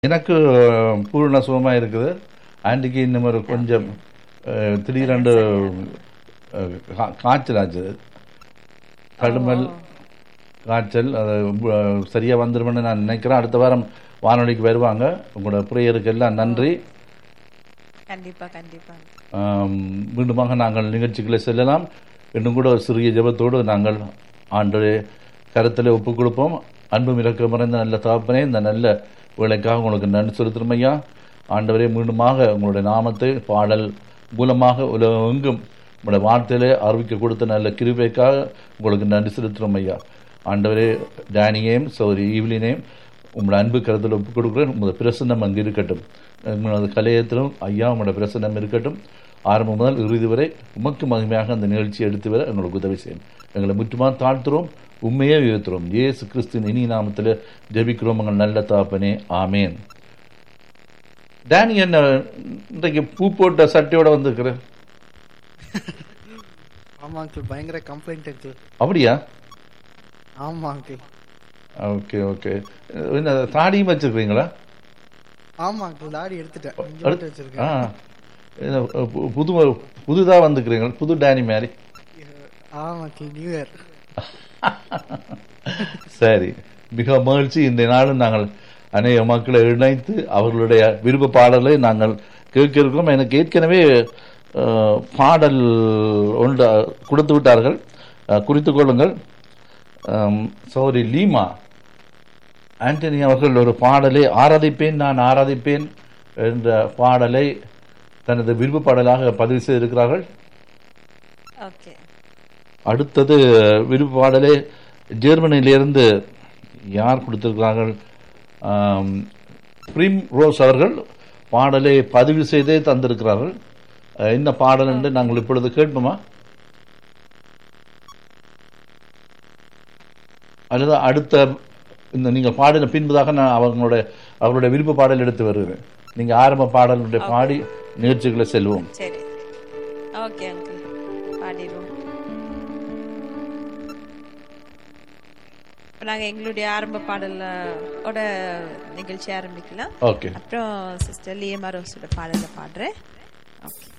எனக்கு பூர்ண சுகமாக இருக்குது ஆண்டிக்கு இன்னும் ஒரு கொஞ்சம் அஹ், திடீரென்று அஹ், கா- காய்ச்சல் ஆச்சு கடுமல் காய்ச்சல் அது அஹ், சரியா வந்துருமென்னு நான் நினைக்கிறேன் அடுத்த வாரம் வானொலிக்கு வருவாங்க உங்களோட ப்ரேயருக்கு எல்லாம் நன்றி கண்டிப்பா கண்டிப்பா ஆம், மீண்டுமாக நாங்கள் நிகழ்ச்சிகளை செல்லலாம் இன்னும் கூட ஒரு சிறிய ஜெபத்தோடு நாங்கள் ஆண்டு கருத்தில் ஒப்புக் கொடுப்போம் அன்பும் இறக்க மறைந்த நல்ல தகப்பனே இந்த நல்ல வேலைக்காக உங்களுக்கு நன்றி செலுத்துறோம் ஐயா ஆண்டவரே மீண்டுமாக உங்களுடைய நாமத்தை பாடல் மூலமாக உலகெங்கும் உங்களுடைய வார்த்தையிலே அறிவிக்க கொடுத்த நல்ல கிருபைக்காக உங்களுக்கு நன்றி செலுத்துறோம் ஐயா ஆண்டவரே டேனியையும் சௌரி ஈவ்லினையும் உங்களோட அன்பு கருத்தில் ஒப்புக் கொடுக்குறேன் உங்களோட பிரசன்னம் அங்கு இருக்கட்டும் உங்களது கலையத்திலும் ஐயா உங்களோட பிரசன்னம் இருக்கட்டும் ஆரம்பம் முதல் இறுதி வரை உமக்கு மகிமையாக அந்த நிகழ்ச்சியை எடுத்து வர எங்களுக்கு உதவி செய்யும் எங்களை முற்றுமாக தாழ்த்துறோம் உண்மையே உயர்த்துறோம் இயேசு கிறிஸ்துவின் இனி நாமத்தில் ஜெபிக்கிறோம் எங்கள் நல்ல தாப்பனே ஆமேன் டேனி என்ன இன்றைக்கு பூ போட்ட சட்டையோட வந்திருக்கிற ஆமா அங்கிள் பயங்கர கம்ப்ளைண்ட் அங்கிள் அப்படியா ஆமா அங்கிள் ஓகே ஓகே என்ன தாடியும் வச்சிருக்கிறீங்களா ஆமா அங்கிள் தாடி எடுத்துட்டேன் இங்க அடுத்து- மட்டும் வச்சிருக்கேன் ஆ இது, பு- புது புதுதாக வந்துக்கிறீங்க புது டேனி மாதிரி ஆமா அங்கிள் நியூ இயர் சரி மிக மகிழ்ச்சி இந்த நாளும் நாங்கள் அநேக மக்களை இணைத்து அவர்களுடைய விருப்ப பாடலை நாங்கள் கேட்க இருக்கோம் எனக்கு ஏற்கனவே அஹ், பாடல் ஒன்று கொடுத்து விட்டார்கள் அஹ், குறித்துக் கொள்ளுங்கள் சௌரி லீமா ஆண்டனி அவர்கள் ஒரு பாடலை ஆராதிப்பேன் நான் ஆராதிப்பேன் என்ற பாடலை தனது விருப்ப பாடலாக பதிவு செய்திருக்கிறார்கள் ஓகே அடுத்தது விருப்ப பாடலே ஜெர்மனியிலிருந்து யார் கொடுத்திருக்கிறார்கள் ஆம், பிரிம் ரோஸ் அவர்கள் பாடலை பதிவு செய்தே தந்திருக்கிறார்கள் அஹ், என்ன பாடல் என்று நாங்கள் இப்பொழுது கேட்போமா அல்லது அடுத்த இந்த நீங்கள் பாடின பின்பதாக நான் அவங்களுடைய அவருடைய விருப்ப பாடல் எடுத்து வருகிறேன் நீங்கள் ஆரம்ப பாடலுடைய பாடி நிகழ்ச்சிகளை செல்வோம் சரி ஓகே அங்கிள் பாடிடுவோம் இப்போ நாங்கள் எங்களுடைய ஆரம்ப பாடல ஓட நிகழ்ச்சி ஆரம்பிக்கலாம் ஓகே அப்புறம் சிஸ்டர் லியமா ரோஸோட பாடலை பாடுறேன் ஓகே